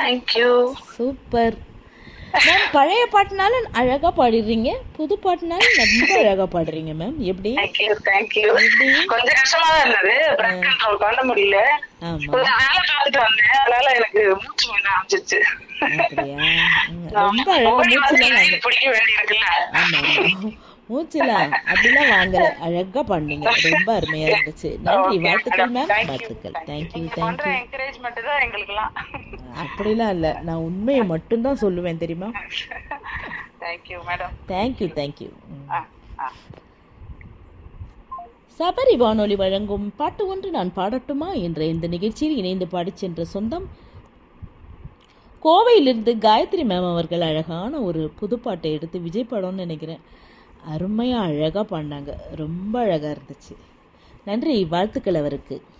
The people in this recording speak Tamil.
தேங்க்யூ சூப்பர் மேம் பழைய பாட்டுனாலும் அழகா பாடிடுறீங்க புது பாட்டுனாலும் ரொம்ப அழகா பாடுறீங்க மேம் எப்படி தேங்க்யூ தேங்க்யூ எப்படி கொஞ்சம் கஷ்டமா தான் இருந்தது பிரக் கண்ட்ரோல் பண்ண முடியல ஆமா கொஞ்சம் வேலை பார்த்துட்டு வந்தேன் அதனால எனக்கு மூச்சு விட ஆரம்பிச்சிச்சு அப்படியா ம், ரொம்ப அழகா மூச்சுலாம் வாங்க பிடிக்க வேண்டியிருக்குல்ல ஆமா ஆமா மூச்சுலாம் அப்படிலாம் வாங்கல அழகா பண்ணீங்க ரொம்ப அருமையா இருந்துச்சு நன்றி வாழ்த்துக்கள் மேம் வாழ்த்துக்கள் தேங்க்யூ நீங்க பண்ற தேங்க்யூ என்கரேஜ்மெண்ட் தான் எங்களுக்குலாம் அப்படிலாம் இல்ல நான் உண்மையை மட்டும்தான் சொல்லுவேன் தெரியுமா தேங்க்யூ மேடம் தேங்க்யூ தேங்க்யூ ஆ ஆ சபரி வானொலி வழங்கும் பாட்டு ஒன்று நான் பாடட்டுமா என்ற இந்த நிகழ்ச்சியில் இணைந்து பாடிச் சென்ற சொந்தம் கோவையிலிருந்து காயத்ரி மேம் அவர்கள் அழகான ஒரு புதுப்பாட்டை எடுத்து விஜய் படம்னு நினைக்கிறேன் அருமையாக அழகாக பாடினாங்க ரொம்ப அழகாக இருந்துச்சு நன்றி வாழ்த்துக்கள் அவருக்கு